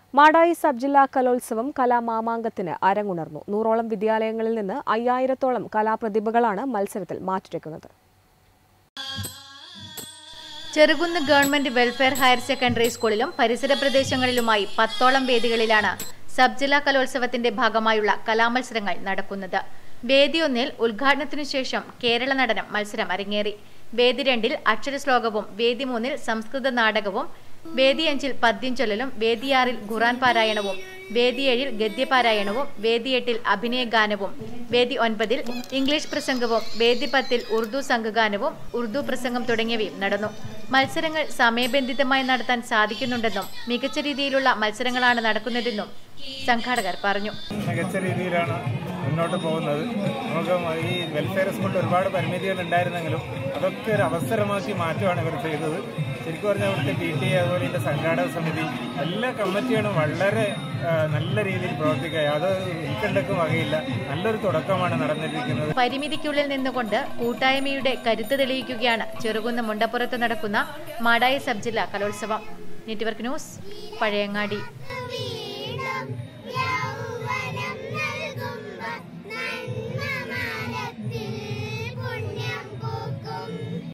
Madayi sub ജില്ലാ കലോത്സവം കലാമാമാങ്കത്തിന് അരങ്ങുണർന്നു നൂറോളം വിദ്യാലയങ്ങളിൽ നിന്ന് അയ്യായിരത്തോളം കലാപ്രതിഭകളാണ് മത്സരത്തിൽ മാറ്റുരയ്ക്കുന്നത് Cherukunnu government welfare higher secondary സ്കൂളിലും പരിസര പ്രദേശങ്ങളിലുമായി പത്തോളം വേദികളിലാണ് സബ് ജില്ലാ കലോത്സവത്തിന്റെ ഭാഗമായുള്ള കലാമത്സരങ്ങൾ നടക്കുന്നത് വേദി ഒന്നിൽ ഉദ്ഘാടനത്തിനു ശേഷം കേരള നടനം മത്സരം അരങ്ങേറി വേദി രണ്ടിൽ അക്ഷരശ്ലോകവും വേദി മൂന്നിൽ സംസ്കൃത നാടകവും വേദി അഞ്ചിൽ പദ്യം ചൊല്ലലും വേദിയാറിൽ ഖുറാൻ പാരായണവും വേദി ഏഴിൽ ഗദ്യപാരായണവും വേദി എട്ടിൽ അഭിനയ ഗാനവും വേദി ഒൻപതിൽ ഇംഗ്ലീഷ് പ്രസംഗവും വേദി പത്തിൽ ഉറുദു സംഘഗാനവും ഉറുദു പ്രസംഗം തുടങ്ങിയവയും നടന്നു മത്സരങ്ങൾ സമയബന്ധിതമായി നടത്താൻ സാധിക്കുന്നുണ്ടെന്നും മികച്ച രീതിയിലുള്ള മത്സരങ്ങളാണ് നടക്കുന്നതെന്നും സംഘാടകർ പറഞ്ഞു മികച്ച രീതിയിലാണ് മുന്നോട്ട് പോകുന്നത് നമുക്ക് ഈ വെൽഫെയർ സ്കൂളിൽ ഒരുപാട് പരിമിതികൾ ഉണ്ടായിരുന്നെങ്കിലും അതൊക്കെ ഒരു അവസരമാക്കി മാറ്റുകയാണ് ഇവർ ചെയ്തത് ശരിക്കും പറഞ്ഞാൽ ഇവിടുത്തെ പി ടി എ അതുപോലെ ഇതിന്റെ സംഘാടക സമിതി എല്ലാ കമ്മിറ്റികളും വളരെ ആ, നല്ല രീതിയിൽ പ്രവർത്തിക്കുക അത് ഉൾക്കണ്ടക്കും വകയില്ല നല്ലൊരു തുടക്കമാണ് നടന്നിരിക്കുന്നത് പരിമിതിക്കുള്ളിൽ നിന്നുകൊണ്ട് കൂട്ടായ്മയുടെ കരുത്ത് തെളിയിക്കുകയാണ് ചെറുകുന്ന് മുണ്ടപ്പുറത്ത് നടക്കുന്ന മാടായി സബ് ജില്ലാ കലോത്സവം നെറ്റ്വർക്ക് ന്യൂസ് പഴയങ്ങാടി